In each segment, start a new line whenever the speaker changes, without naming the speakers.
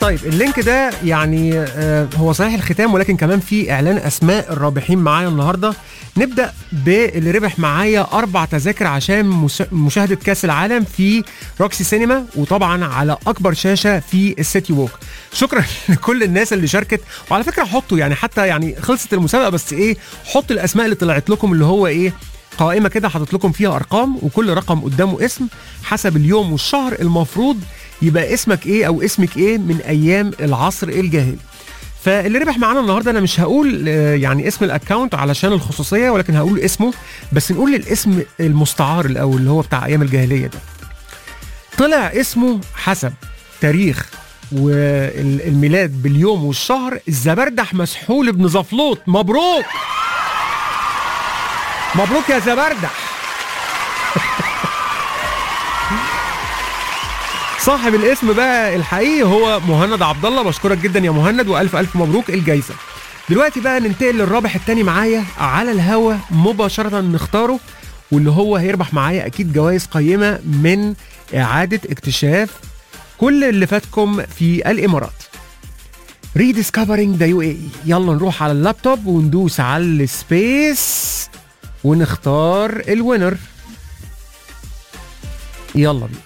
طيب اللينك ده يعني آه هو صحيح الختام ولكن كمان في اعلان اسماء الرابحين معايا النهارده نبدا باللي ربح معايا اربع تذاكر عشان مس- مشاهده كاس العالم في روكسي سينما وطبعا على اكبر شاشه في السيتي ووك شكرا لكل الناس اللي شاركت وعلى فكره حطوا يعني حتى يعني خلصت المسابقه بس ايه حطوا الاسماء اللي طلعت لكم اللي هو ايه قائمه كده حاطط لكم فيها ارقام وكل رقم قدامه اسم حسب اليوم والشهر المفروض يبقى اسمك ايه او اسمك ايه من ايام العصر الجاهلي فاللي ربح معانا النهارده انا مش هقول آه، يعني اسم الاكونت علشان الخصوصيه ولكن هقول اسمه بس نقول الاسم المستعار الاول اللي هو بتاع ايام الجاهليه ده طلع اسمه حسب تاريخ والميلاد باليوم والشهر الزبردح مسحول بن زفلوط مبروك مبروك يا زبردح صاحب الاسم بقى الحقيقي هو مهند عبد الله بشكرك جدا يا مهند والف الف مبروك الجايزه دلوقتي بقى ننتقل للرابح التاني معايا على الهوا مباشره نختاره واللي هو هيربح معايا اكيد جوائز قيمه من اعاده اكتشاف كل اللي فاتكم في الامارات ريديسكفرينج ذا يو اي يلا نروح على اللابتوب وندوس على السبيس ونختار الوينر يلا بينا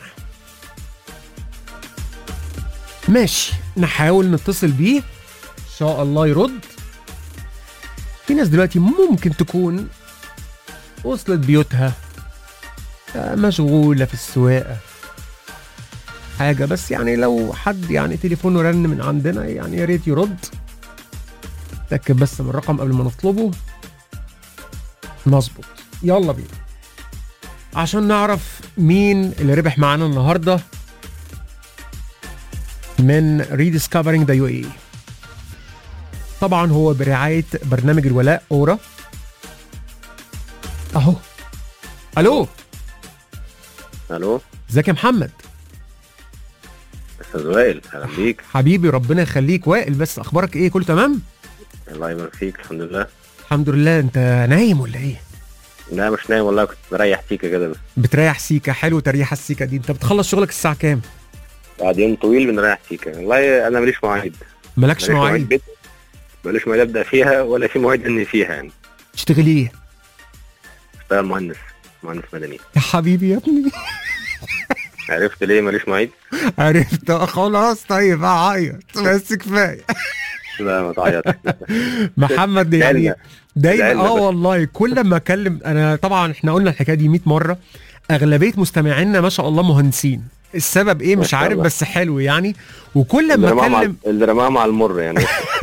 ماشي نحاول نتصل بيه ان شاء الله يرد في ناس دلوقتي ممكن تكون وصلت بيوتها آه، مشغولة في السواقة حاجة بس يعني لو حد يعني تليفونه رن من عندنا يعني يا ريت يرد تأكد بس من الرقم قبل ما نطلبه مظبوط يلا بينا عشان نعرف مين اللي ربح معانا النهارده من ريديسكفرينج ذا يو اي طبعا هو برعايه برنامج الولاء اورا اهو الو
الو
ازيك يا محمد
استاذ وائل اهلا بيك
حبيبي ربنا يخليك وائل بس اخبارك ايه كله تمام
الله يبارك فيك الحمد لله
الحمد لله انت نايم ولا ايه
لا مش نايم والله كنت بريح سيكا كده بس
بتريح سيكا حلو تريح السيكا دي انت بتخلص شغلك الساعه كام
بعد يوم طويل بنريح سيكا والله انا ماليش مواعيد
مالكش مواعيد
بيت ماليش مواعيد ابدا فيها ولا في مواعيد اني فيها يعني
تشتغل ايه
اشتغل مهندس مهندس مدني
يا حبيبي يا ابني
عرفت ليه ماليش مواعيد
عرفت خلاص طيب هعيط بس كفايه
لا ما تعيط
محمد يعني
العلة.
دايما
العلة
اه
بس.
والله كل ما اكلم انا طبعا احنا قلنا الحكايه دي 100 مره اغلبيه مستمعينا ما شاء الله مهندسين السبب ايه
ما
مش
شاء
عارف
الله.
بس حلو يعني وكل
اللي
ما
رماها مع
اكلم
اللي رماها مع المر يعني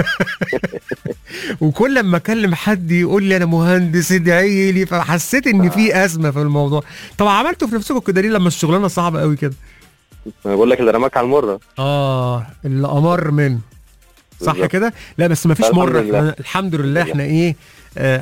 وكل ما اكلم حد يقول لي انا مهندس ادعي لي فحسيت ان في ازمه في الموضوع طب عملتوا في نفسكم كده ليه لما الشغلانه صعبه قوي كده
انا بقول لك اللي رماك على المر
اه اللي امر من صح
بالظبط.
كده لا بس ما فيش
الحمد
مره
لله.
احنا الحمد لله احنا ايه آه